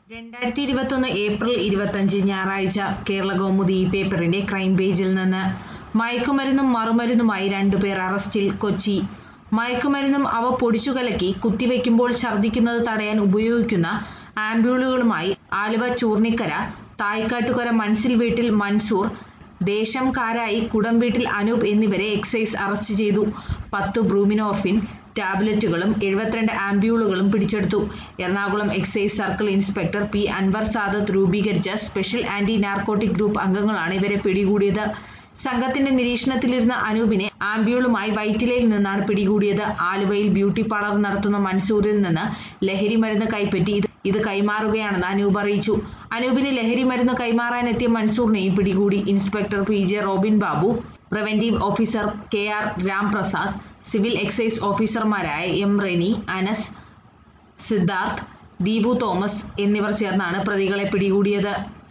രണ്ടായിരത്തി ഇരുപത്തൊന്ന് ഏപ്രിൽ ഇരുപത്തഞ്ച് ഞായറാഴ്ച കേരള കൗമുദി ഈ പേപ്പറിന്റെ ക്രൈം പേജിൽ നിന്ന് മയക്കുമരുന്നും മറുമരുന്നുമായി രണ്ടുപേർ അറസ്റ്റിൽ കൊച്ചി മയക്കുമരുന്നും അവ പൊടിച്ചുകലക്കി കുത്തിവെക്കുമ്പോൾ ഛർദ്ദിക്കുന്നത് തടയാൻ ഉപയോഗിക്കുന്ന ആംപ്യൂളുകളുമായി ആലുവ ചൂർണിക്കര തായ്ക്കാട്ടുകര മൻസിൽ വീട്ടിൽ മൻസൂർ ദേശം കാരായി കുടംവീട്ടിൽ അനൂപ് എന്നിവരെ എക്സൈസ് അറസ്റ്റ് ചെയ്തു പത്ത് ബ്രൂമിനോർഫിൻ ടാബ്ലറ്റുകളും എഴുപത്തിരണ്ട് ആംപ്യൂളുകളും പിടിച്ചെടുത്തു Ernakulam excise circle inspector P Anwar Sadath രൂപീകരിച്ച സ്പെഷ്യൽ ആന്റി നാർക്കോട്ടിക് ഗ്രൂപ്പ് അംഗങ്ങളാണ് ഇവരെ പിടികൂടിയത് സംഘത്തിന്റെ നിരീക്ഷണത്തിലിരുന്ന അനൂപിനെ ആംബ്യൂളുമായി വൈറ്റിലയിൽ നിന്നാണ് പിടികൂടിയത് ആലുവയിൽ ബ്യൂട്ടി പാർലർ നടത്തുന്ന മൻസൂറിൽ നിന്ന് ലഹരി മരുന്ന് കൈപ്പറ്റി ഇത് ഇത് കൈമാറുകയാണെന്ന് അനൂപ് അറിയിച്ചു അനൂപിന് ലഹരി മരുന്ന് കൈമാറാനെത്തിയ മൻസൂറിനെയും പിടികൂടി inspector P J Robin Babu preventive officer K R Ramprasad civil excise ഓഫീസർമാരായ എം റെനി അനസ് സിദ്ധാർത്ഥ് ദീപു തോമസ് എന്നിവർ ചേർന്നാണ് പ്രതികളെ പിടികൂടിയത്